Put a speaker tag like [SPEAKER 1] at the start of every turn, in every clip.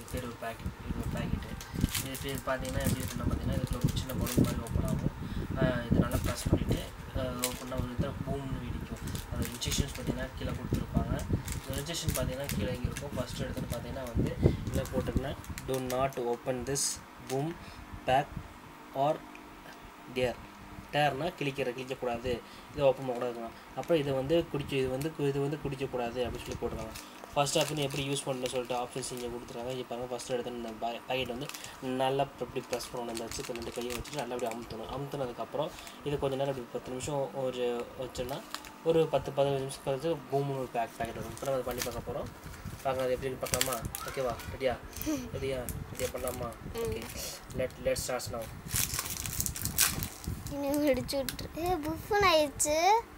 [SPEAKER 1] பேர் ஒரு பேக்கெட் இது ஒரு பேக்கெட்டு இது பேர் பார்த்தீங்கன்னா எப்படி இருக்குன்னா பார்த்தீங்கன்னா இதுக்குள்ள ஒரு சின்ன பலூன் மாதிரி ஓப்பன் ஆகும் ஆஹ் இது நல்லா ப்ரெஸ் பண்ணிவிட்டு ஓப்பன் ஒரு இதில் பூம்னு வெடிக்கும் அது இன்ஜெக்ஷன்ஸ் பார்த்தீங்கன்னா கீழே கொடுத்துருப்பாங்க இந்த இன்ஜெக்ஷன் பார்த்தீங்கன்னா கீழே இங்கே இருக்கும் ஃபஸ்ட்டு எடுத்துகிட்டு பார்த்தீங்கன்னா வந்து இதில் போட்டிருக்கேன் do not open this boom bag or tear டேர்னா கிழிக்கிற கிழிக்கக்கூடாது இதை ஓப்பன் பண்ணக்கூடாதுங்க அப்புறம் இது வந்து குடிக்க இது வந்து கு- இது வந்து குடிக்கக்கூடாது அப்படின்னு சொல்லி போட்டுருக்காங்க ஃபர்ஸ்ட் ஆப்ஷன் எப்படி யூஸ் பண்ணணும்னு சொல்லிட்டு ஆப்ஷன்ஸ் இங்கே கொடுத்துருக்காங்க இப்போ பாருங்க ஃபஸ்ட்டு எடுத்து இந்த பேக்கெட் வந்து நல்லா இப்படி ப்ரெஸ் பண்ணணும் இந்த வச்சு ரெண்டு கையை வச்சுட்டு நல்லா அப்படி அமுத்தணும் அமுத்துனதுக்கப்புறம் இது கொஞ்ச நேரம் இப்படி பத்து நிமிஷம் ஒரு வச்சோன்னா ஒரு பத்து பதினஞ்சு நிமிஷம் கழிச்சு பூம்னு ஒரு பேக் பேக்கெட் வரும் இப்போ நம்ம அதை பண்ணி பார்க்க போகிறோம் பார்க்கலாம் அது எப்படின்னு பார்க்கலாமா ஓகேவா ரெடியா ரெடியா ரெடியா பண்ணலாமா okay let let starts now
[SPEAKER 2] இன்னும் வெடிச்சு விட்டுரு ஏ புஃபன் ஆயிடுச்சு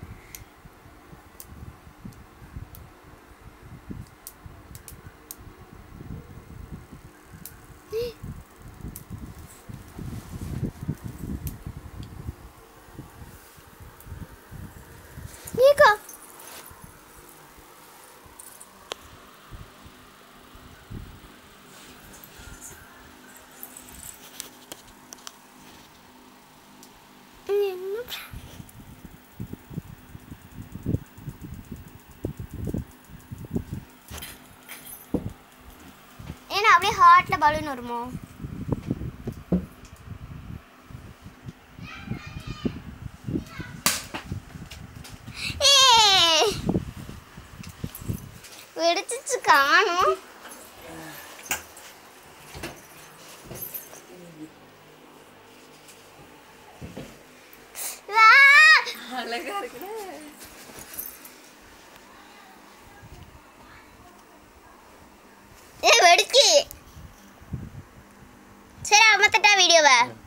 [SPEAKER 2] நீக்கா என்ன ஏன்னா அப்படியே ஹார்ட்ல பலூன் வருமோ ஏய்! வெடிச்சிச்சு காணும் வா
[SPEAKER 3] அழகா இருக்குல்ல
[SPEAKER 2] ஏ வெடிச்சு சரி அமத்தட்டா வீடியோவை